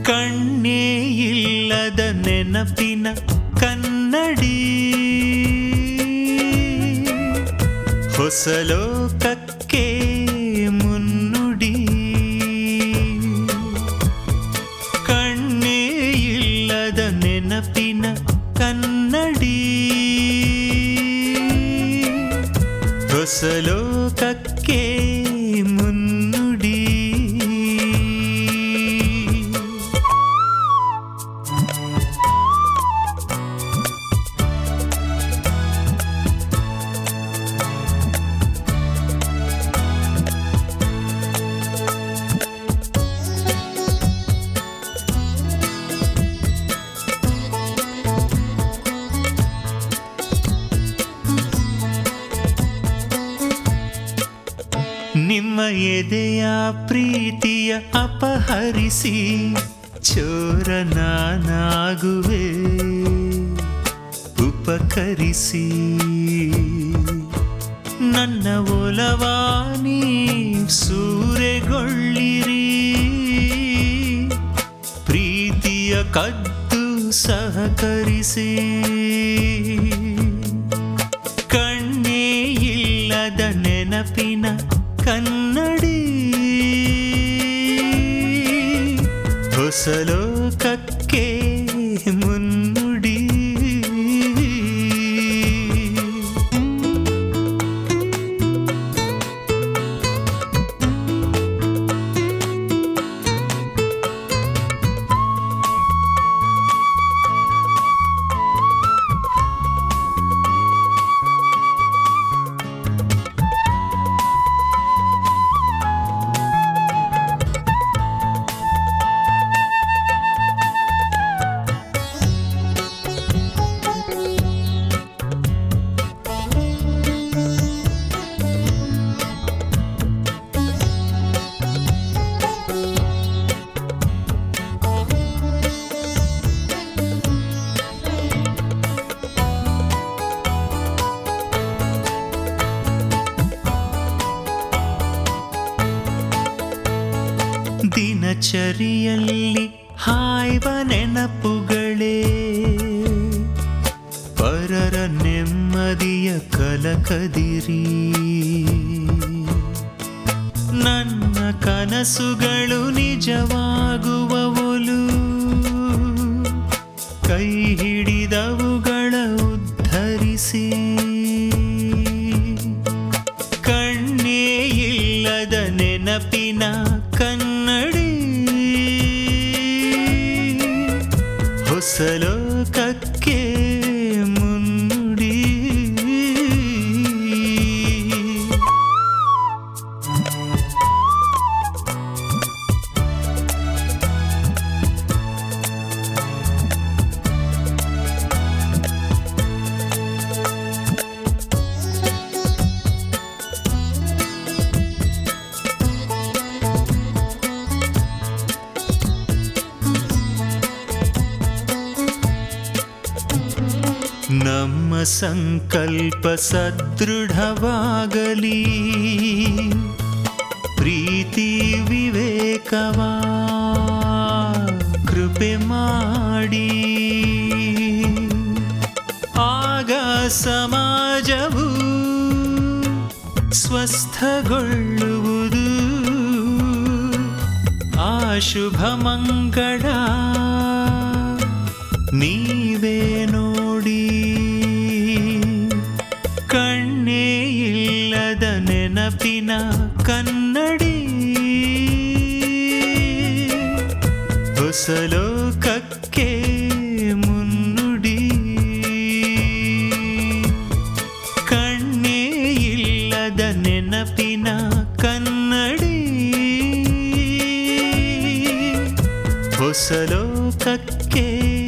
ಕಣ್ಣೇ ಇಲ್ಲದ ನೆನಪಿನ ಕನ್ನಡಿ ಹೊಸ ಲೋಕಕ್ಕೆ ಮುನ್ನುಡಿ ಕಣ್ಣೇ ಇಲ್ಲದ ನೆನಪಿನ ಕನ್ನಡಿ ಹೊಸ ಲೋಕಕ್ಕೆ ಮುನ್ನುಡಿ ನಿಮ್ಮ ಎದೆಯ ಪ್ರೀತಿಯ ಅಪಹರಿಸಿ ಚೋರ ನಾನಾಗುವೆ ಉಪಕರಿಸಿ ನನ್ನ ಒಲವಾನಿ ಸೂರೆಗೊಳ್ಳಿರಿ ಪ್ರೀತಿಯ ಕದ್ದು ಸಹಕರಿಸಿ ಕಣ್ಣೇ ಇಲ್ಲದ ನೆನಪಿನ ಕನ್ನಡಿ ಹೊಸ ಲೋಕಕ್ಕೆ ಮುನ್ನುಡಿ ದಿನಚರಿಯಲ್ಲಿ ಹಾಯ್ವ ನೆನಪುಗಳೇ ಪರರ ನೆಮ್ಮದಿಯ ಕಲಕದಿರಿ ನನ್ನ ಕನಸುಗಳು ನಿಜವಾಗುವವಲು ಕೈ ಹಿಡಿದವುಗಳ ಉದ್ಧರಿಸಿ ಕಣ್ಣೇ ಇಲ್ಲದ ನೆನಪಿನ ಕನ್ನಡಿ ಹೊಸ ಲೋಕಕ್ಕೆ ಮುನ್ನುಡಿ ನಮ್ಮ ಸಂಕಲ್ಪ ಸದೃಢವಾಗಲಿ ಪ್ರೀತಿ ವಿವೇಕವಾ ಕೃಪೆ ಮಾಡಿ ಆಗ ಸಮಾಜವು ಸ್ವಸ್ಥಗೊಳ್ಳುವುದು ಆ ಶುಭ ಮಂಗಳ ನೀವೇ ನೋಡಿ ಕಣ್ಣೇ ಇಲ್ಲದ ನೆನಪಿನ ಕನ್ನಡಿ ಹೊಸ ಲೋಕಕ್ಕೆ ಮುನ್ನುಡಿ ಕಣ್ಣೇ ಇಲ್ಲದ ನೆನಪಿನ ಕನ್ನಡಿ ಹೊಸ ಲೋಕಕ್ಕೆ